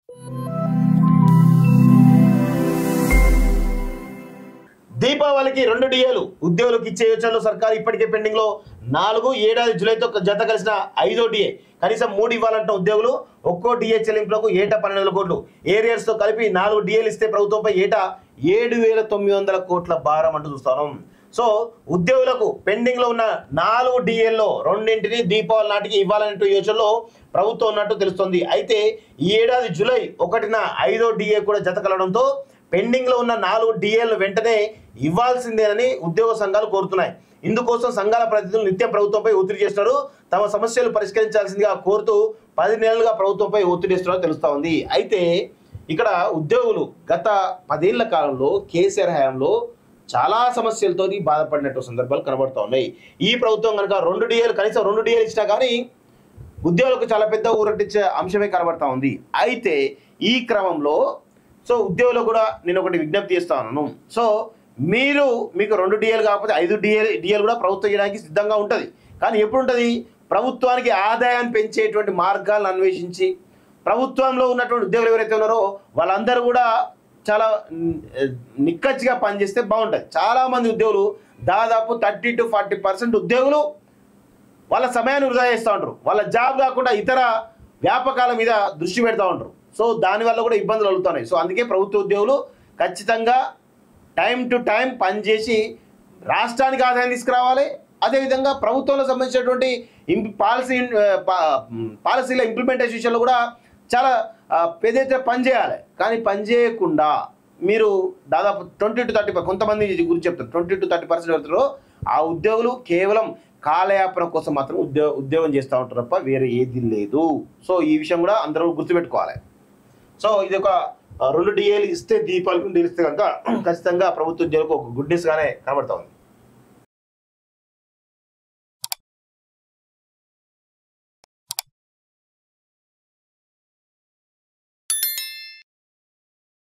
దీపావళికి రెండు డిఏలు ఉద్యోగులకు ఇచ్చే యోచనలో సర్కారు ఇప్పటికే పెండింగ్ లో నాలుగు ఏడాది జూలైతో జత కలిసిన ఐదో డిఏ కనీసం మూడు ఇవ్వాలంటే ఉద్యోగులు ఒక్కో డిఏ చెల్లింపులకు ఏటా పన్నెండు వేల కోట్లు ఏరియర్స్ తో కలిపి నాలుగు డిఏలు ఇస్తే ప్రభుత్వంపై ఏటా ఏడు వేల తొమ్మిది వందల కోట్ల భారం అంటూ చూస్తాను సో ఉద్యోగులకు పెండింగ్ లో ఉన్న నాలుగు డిఏల్లో రెండింటిని దీపావళి నాటికి ఇవ్వాలనే యోచనలో ప్రభుత్వం ఉన్నట్టు తెలుస్తోంది అయితే ఈ ఏడాది జూలై ఒకటిన ఐదో డిఏ కూడా జత కలవడంతో పెండింగ్ లో ఉన్న నాలుగు డిఏలు వెంటనే ఇవ్వాల్సిందేనని ఉద్యోగ సంఘాలు కోరుతున్నాయి ఇందుకోసం సంఘాల ప్రతినిధులు నిత్యం ప్రభుత్వంపై ఒత్తిడి చేస్తున్నారు తమ సమస్యలు పరిష్కరించాల్సిందిగా కోరుతూ పది నెలలుగా ప్రభుత్వంపై ఒత్తిడి చేస్తున్నారో తెలుస్తా ఉంది అయితే ఇక్కడ ఉద్యోగులు గత పదేళ్ల కాలంలో కేసీఆర్ హయాంలో చాలా సమస్యలతో బాధపడినట్టు సందర్భాలు కనబడుతూ ఉన్నాయి ఈ ప్రభుత్వం కనుక రెండు డిఏలు కనీసం రెండు డిఏలు ఇచ్చినా కానీ ఉద్యోగులకు చాలా పెద్ద ఊరటిచ్చే అంశమే కనబడతా ఉంది అయితే ఈ క్రమంలో సో ఉద్యోగులకు కూడా నేను ఒకటి విజ్ఞప్తి చేస్తా ఉన్నాను సో మీరు మీకు రెండు డిఏలు కాకపోతే ఐదు డిఏలు డిఏలు కూడా ప్రభుత్వం చేయడానికి సిద్ధంగా ఉంటుంది కానీ ఎప్పుడు ఉంటుంది ప్రభుత్వానికి ఆదాయాన్ని పెంచేటువంటి మార్గాలను అన్వేషించి ప్రభుత్వంలో ఉన్నటువంటి ఉద్యోగులు ఎవరైతే ఉన్నారో వాళ్ళందరూ కూడా చాలా మ్, నిక్కచ్చిగా పనిచేస్తే బాగుంటుంది చాలామంది ఉద్యోగులు దాదాపు థర్టీ టు ఫార్టీ పర్సెంట్ ఉద్యోగులు వాళ్ళ సమయాన్ని వృధా చేస్తూ ఉంటారు వాళ్ళ జాబ్ కాకుండా ఇతర వ్యాపకాల మీద దృష్టి పెడతా ఉంటారు సో దానివల్ల కూడా ఇబ్బందులు కలుగుతున్నాయి సో అందుకే ప్రభుత్వ ఉద్యోగులు ఖచ్చితంగా టైం టు టైం పనిచేసి రాష్ట్రానికి ఆదాయం తీసుకురావాలి అదేవిధంగా ప్రభుత్వంలో సంబంధించినటువంటి ఇంప్ పాలసీ పాలసీల ఇంప్లిమెంటేషన్ విషయంలో కూడా చాలా ఆ, పెద్ద ఎత్తున పని చేయాలి కానీ పని చేయకుండా మీరు దాదాపు ట్వంటీ టు థర్టీ కొంతమంది గురించి చెప్తారు ట్వంటీ టు థర్టీ పర్సెంట్ వెళ్తారో ఆ ఉద్యోగులు కేవలం కాలయాపన కోసం మాత్రం ఉద్యోగ ఉద్యోగం చేస్తూ ఉంటారు తప్ప వేరే ఏది లేదు సో ఈ విషయం కూడా అందరూ గుర్తుపెట్టుకోవాలి సో ఇది ఒక ఆ, రెండు డిఏలు ఇస్తే దీపాలకు డిఏలు ఇస్తే కనుక ఖచ్చితంగా ప్రభుత్వ ఉద్యోగులకు ఒక గుడ్ న్యూస్ గానే కనబడతా ఉంది